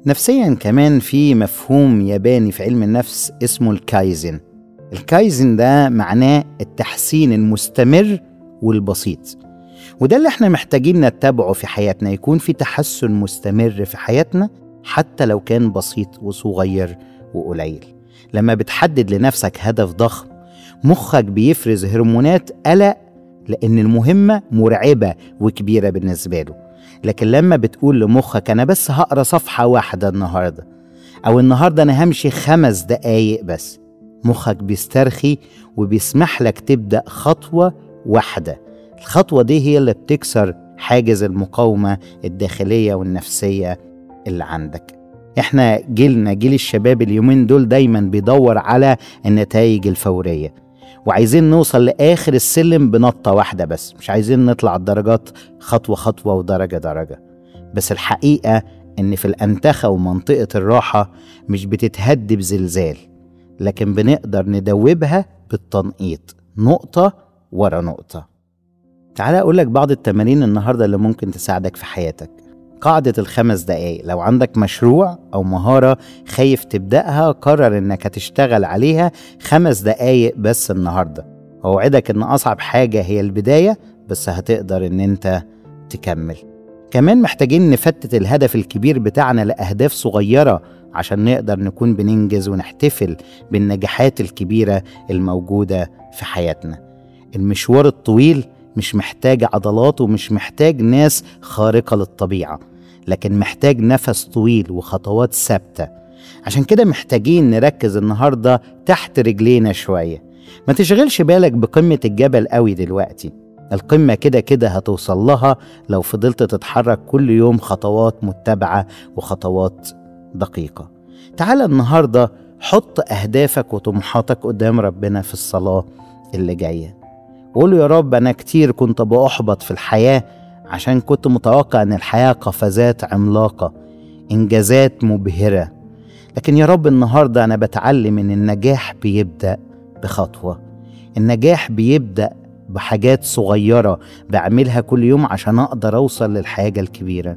نفسيا كمان في مفهوم ياباني في علم النفس اسمه الكايزن الكايزن ده معناه التحسين المستمر والبسيط وده اللي احنا محتاجين نتبعه في حياتنا يكون في تحسن مستمر في حياتنا حتى لو كان بسيط وصغير وقليل لما بتحدد لنفسك هدف ضخم مخك بيفرز هرمونات قلق لأن المهمة مرعبة وكبيرة بالنسبة له لكن لما بتقول لمخك أنا بس هقرا صفحة واحدة النهاردة أو النهاردة أنا همشي خمس دقايق بس مخك بيسترخي وبيسمح لك تبدأ خطوة واحدة الخطوة دي هي اللي بتكسر حاجز المقاومة الداخلية والنفسية اللي عندك احنا جيلنا جيل الشباب اليومين دول دايما بيدور على النتائج الفورية وعايزين نوصل لآخر السلم بنطة واحدة بس مش عايزين نطلع الدرجات خطوة خطوة ودرجة درجة بس الحقيقة إن في الأنتخة ومنطقة الراحة مش بتتهد بزلزال لكن بنقدر ندوبها بالتنقيط نقطة ورا نقطة تعال أقول لك بعض التمارين النهاردة اللي ممكن تساعدك في حياتك قاعدة الخمس دقايق لو عندك مشروع أو مهارة خايف تبدأها قرر إنك هتشتغل عليها خمس دقايق بس النهاردة أوعدك إن أصعب حاجة هي البداية بس هتقدر إن أنت تكمل كمان محتاجين نفتت الهدف الكبير بتاعنا لأهداف صغيرة عشان نقدر نكون بننجز ونحتفل بالنجاحات الكبيرة الموجودة في حياتنا المشوار الطويل مش محتاج عضلات ومش محتاج ناس خارقة للطبيعة لكن محتاج نفس طويل وخطوات ثابتة عشان كده محتاجين نركز النهاردة تحت رجلينا شوية ما تشغلش بالك بقمة الجبل قوي دلوقتي القمة كده كده هتوصل لها لو فضلت تتحرك كل يوم خطوات متبعة وخطوات دقيقة تعال النهاردة حط أهدافك وطموحاتك قدام ربنا في الصلاة اللي جايه وقول يا رب أنا كتير كنت بأحبط في الحياة عشان كنت متوقع إن الحياة قفزات عملاقة إنجازات مبهرة لكن يا رب النهاردة أنا بتعلم إن النجاح بيبدأ بخطوة النجاح بيبدأ بحاجات صغيرة بعملها كل يوم عشان أقدر أوصل للحاجة الكبيرة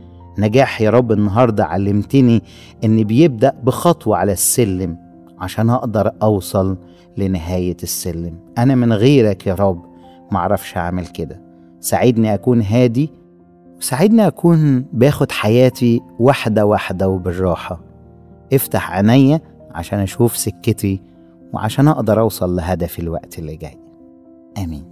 نجاح يا رب النهاردة علمتني إن بيبدأ بخطوة على السلم عشان أقدر أوصل لنهاية السلم أنا من غيرك يا رب معرفش أعمل كده ساعدني أكون هادي وساعدني أكون باخد حياتي واحدة واحدة وبالراحة افتح عينيا عشان أشوف سكتي وعشان أقدر أوصل لهدفي الوقت اللي جاي آمين